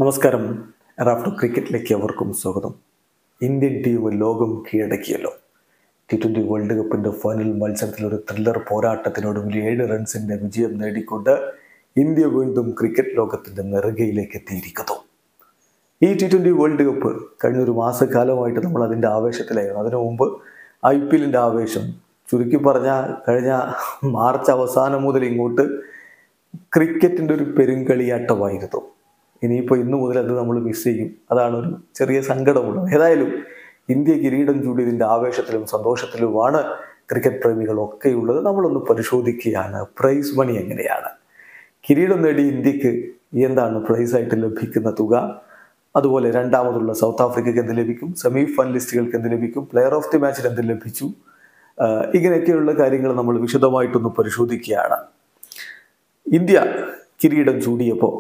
നമസ്കാരം റാഫ്റ്റർ ക്രിക്കറ്റിലേക്ക് അവർക്കും സ്വാഗതം ഇന്ത്യൻ ടീം ലോകം കീഴടക്കിയല്ലോ ടി ട്വൻ്റി വേൾഡ് കപ്പിൻ്റെ ഫൈനൽ മത്സരത്തിൽ ഒരു ത്രില്ലർ പോരാട്ടത്തിനൊടുവിൽ ഏഴ് റൺസിൻ്റെ വിജയം നേടിക്കൊണ്ട് ഇന്ത്യ വീണ്ടും ക്രിക്കറ്റ് ലോകത്തിൻ്റെ നെറുകയിലേക്ക് എത്തിയിരിക്കുന്നു ഈ ടി ട്വൻ്റി വേൾഡ് കപ്പ് കഴിഞ്ഞൊരു മാസക്കാലമായിട്ട് നമ്മൾ അതിൻ്റെ ആവേശത്തിലായിരുന്നു അതിനു മുമ്പ് ഐ പി എല്ലിൻ്റെ ആവേശം ചുരുക്കി പറഞ്ഞാൽ കഴിഞ്ഞ മാർച്ച് അവസാനം മുതൽ ഇങ്ങോട്ട് ക്രിക്കറ്റിൻ്റെ ഒരു പെരുങ്കളിയാട്ടമായിരുന്നു ഇനിയിപ്പോൾ ഇന്നു മുതൽ അത് നമ്മൾ മിസ് ചെയ്യും അതാണ് ഒരു ചെറിയ സങ്കടമുള്ളത് ഏതായാലും ഇന്ത്യ കിരീടം ചൂടിയതിൻ്റെ ആവേശത്തിലും സന്തോഷത്തിലുമാണ് ക്രിക്കറ്റ് പ്രേമികളൊക്കെയുള്ളത് നമ്മളൊന്ന് പരിശോധിക്കുകയാണ് പ്രൈസ് മണി എങ്ങനെയാണ് കിരീടം നേടി ഇന്ത്യക്ക് എന്താണ് പ്രൈസായിട്ട് ലഭിക്കുന്ന തുക അതുപോലെ രണ്ടാമതുള്ള സൗത്ത് ആഫ്രിക്കയ്ക്ക് എന്ത് ലഭിക്കും സെമി ഫൈനലിസ്റ്റുകൾക്ക് എന്ത് ലഭിക്കും പ്ലെയർ ഓഫ് ദി മാച്ചിന് എന്ത് ലഭിച്ചു ആഹ് ഇങ്ങനെയൊക്കെയുള്ള കാര്യങ്ങൾ നമ്മൾ വിശദമായിട്ടൊന്ന് പരിശോധിക്കുകയാണ് ഇന്ത്യ കിരീടം ചൂടിയപ്പോൾ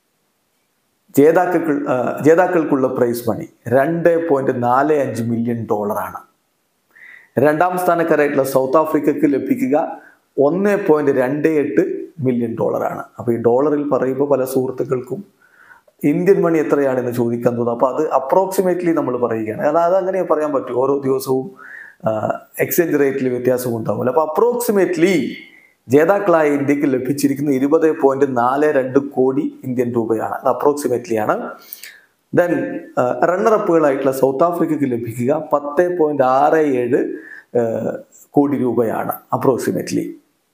ജേതാക്കൾ ജേതാക്കൾക്കുള്ള പ്രൈസ് മണി രണ്ട് പോയിന്റ് നാല് അഞ്ച് മില്യൺ ഡോളറാണ് രണ്ടാം സ്ഥാനക്കാരായിട്ടുള്ള സൗത്ത് ആഫ്രിക്കക്ക് ലഭിക്കുക ഒന്ന് പോയിന്റ് രണ്ട് എട്ട് മില്യൺ ഡോളറാണ് അപ്പോൾ ഈ ഡോളറിൽ പറയുമ്പോൾ പല സുഹൃത്തുക്കൾക്കും ഇന്ത്യൻ മണി എത്രയാണെന്ന് ചോദിക്കാൻ തോന്നുന്നു അപ്പോൾ അത് അപ്രോക്സിമേറ്റ്ലി നമ്മൾ പറയുകയാണ് കാരണം അത് അങ്ങനെ പറയാൻ പറ്റും ഓരോ ദിവസവും എക്സ്ചേഞ്ച് റേറ്റിൽ വ്യത്യാസം ഉണ്ടാവില്ല അപ്പോൾ അപ്രോക്സിമേറ്റ്ലി ജേതാക്കളായ ഇന്ത്യക്ക് ലഭിച്ചിരിക്കുന്ന ഇരുപത് പോയിന്റ് നാല് രണ്ട് കോടി ഇന്ത്യൻ രൂപയാണ് അത് അപ്രോക്സിമേറ്റ്ലി ആണ് ദെൻ റണ്ണറപ്പുകളായിട്ടുള്ള സൗത്ത് ആഫ്രിക്കയ്ക്ക് ലഭിക്കുക പത്ത് പോയിന്റ് ആറ് ഏഴ് കോടി രൂപയാണ് അപ്രോക്സിമേറ്റ്ലി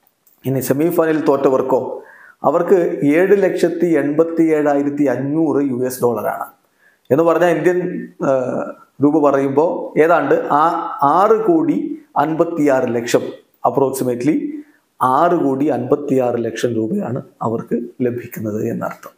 ഇനി സെമി ഫൈനലിൽ തോറ്റവർക്കോ അവർക്ക് ഏഴ് ലക്ഷത്തി എൺപത്തി ഏഴായിരത്തി അഞ്ഞൂറ് യു എസ് ഡോളറാണ് എന്ന് പറഞ്ഞാൽ ഇന്ത്യൻ ആ, രൂപ പറയുമ്പോൾ ഏതാണ്ട് ആ ആറ് കോടി അൻപത്തിയാറ് ലക്ഷം അപ്രോക്സിമേറ്റ്ലി ആറ് കോടി അൻപത്തിയാറ് ലക്ഷം രൂപയാണ് അവർക്ക് ലഭിക്കുന്നത് എന്നർത്ഥം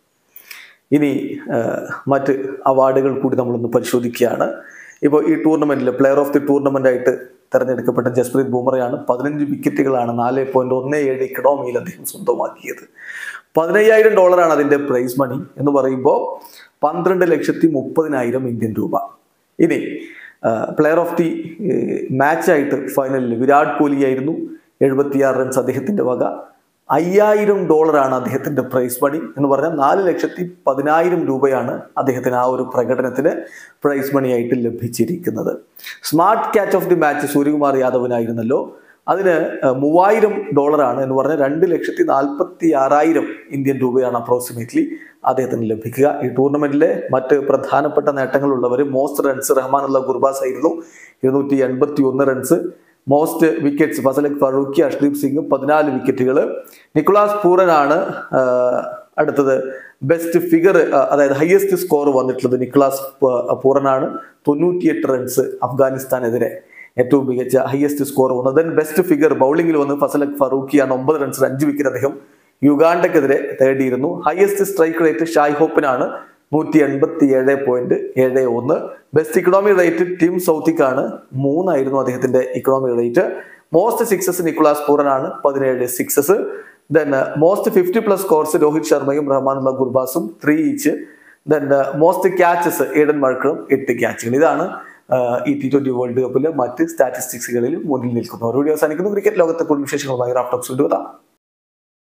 ഇനി ആ, മറ്റ് അവാർഡുകൾ കൂടി നമ്മളൊന്ന് പരിശോധിക്കുകയാണ് ഇപ്പോൾ ഈ ടൂർണമെന്റിൽ പ്ലെയർ ഓഫ് ദി ടൂർണമെന്റ് ആയിട്ട് തെരഞ്ഞെടുക്കപ്പെട്ട ജസ്പ്രീത് ബുംറയാണ് പതിനഞ്ച് വിക്കറ്റുകളാണ് നാല് പോയിന്റ് ഒന്ന് ഏഴ് ഇക്കണോമിയിൽ അദ്ദേഹം സ്വന്തമാക്കിയത് പതിനയ്യായിരം ഡോളറാണ് അതിന്റെ പ്രൈസ് മണി എന്ന് പറയുമ്പോൾ പന്ത്രണ്ട് ലക്ഷത്തി മുപ്പതിനായിരം ഇന്ത്യൻ രൂപ ഇനി പ്ലെയർ ഓഫ് ദി മാച്ചായിട്ട് ഫൈനലിൽ വിരാട് കോഹ്ലി ആയിരുന്നു എഴുപത്തിയാറ് റൺസ് അദ്ദേഹത്തിന്റെ വക അയ്യായിരം ഡോളറാണ് അദ്ദേഹത്തിന്റെ പ്രൈസ് മണി എന്ന് പറഞ്ഞാൽ നാല് ലക്ഷത്തി പതിനായിരം രൂപയാണ് അദ്ദേഹത്തിന് ആ ഒരു പ്രകടനത്തിന് പ്രൈസ് മണിയായിട്ട് ലഭിച്ചിരിക്കുന്നത് smart catch of the match Suryakumar യാദവിനായിരുന്നല്ലോ അതിന് ഏഹ്, മൂവായിരം ഡോളറാണ് എന്ന് പറഞ്ഞാൽ രണ്ട് ലക്ഷത്തി നാൽപ്പത്തി ആറായിരം ഇന്ത്യൻ രൂപയാണ് അപ്രോക്സിമേറ്റ്ലി അദ്ദേഹത്തിന് ലഭിക്കുക ഈ ടൂർണമെന്റിലെ മറ്റ് പ്രധാനപ്പെട്ട നേട്ടങ്ങളുള്ളവർ മോസ്റ്റ് റൺസ് റഹ്മാനുള്ള ഗുർബാസ് ആയിരുന്നു ഇരുന്നൂറ്റി എൺപത്തി ഒന്ന് runs most wickets Fazalhaq Farooqi Arshdeep Singh പതിനാല് വിക്കറ്റുകൾ നിക്കുളാസ് പൂരനാണ് ആഹ്, അടുത്തത് ബെസ്റ്റ് ഫിഗർ അതായത് ഹയസ്റ്റ് സ്കോർ വന്നിട്ടുള്ളത് നിക്കുളാസ് പ- പൂരനാണ് തൊണ്ണൂറ്റിയെട്ട് റൺസ് അഫ്ഗാനിസ്ഥാനെതിരെ ഏറ്റവും മികച്ച ഹയസ്റ്റ് സ്കോർ വന്നത് ദെൻ ബെസ്റ്റ് ഫിഗർ ബൗളിംഗിൽ വന്ന് ഫസലക് ഫറൂഖിയാണ് ഒമ്പത് റൺസിന് അഞ്ച് വിക്കറ്റ് അദ്ദേഹം യുഗാണ്ടക്കെതിരെ നേടിയിരുന്നു ഹയസ്റ്റ് സ്ട്രൈക്ക് റേറ്റ് ഷായ് ഹോപ്പിനാണ് നൂറ്റി എൺപത്തി ഏഴ് പോയിന്റ് ഏഴ് ഒന്ന് ബെസ്റ്റ് ഇക്കണോമി റേറ്റ് ടീം സൗത്തിക്കാണ് മൂന്നായിരുന്നു അദ്ദേഹത്തിന്റെ economy rate most sixes Nicholas പൂരനാണ് പതിനേഴ് sixes then most fifty plus scores Rohit ശർമ്മയും റഹ്മാനുള്ള ഗുർബാസും three each then most catches Aiden മഴക്കറും എട്ട് ക്യാച്ചുകൾ ഇതാണ് ആഹ്, ഈ ടി ട്വന്റി വേൾഡ് കപ്പിലെ മറ്റ് സ്റ്റാറ്റിസ്റ്റിക്സുകളിൽ മുന്നിൽ നിൽക്കുന്നു ഒരു വീഡിയോ അവസാനിക്കുന്നു ക്രിക്കറ്റ് ലോകത്തെ കൂടുതൽ വിശേഷങ്ങളുമായി റാഫ്റ്റോക്സ് കൊണ്ടുവരാം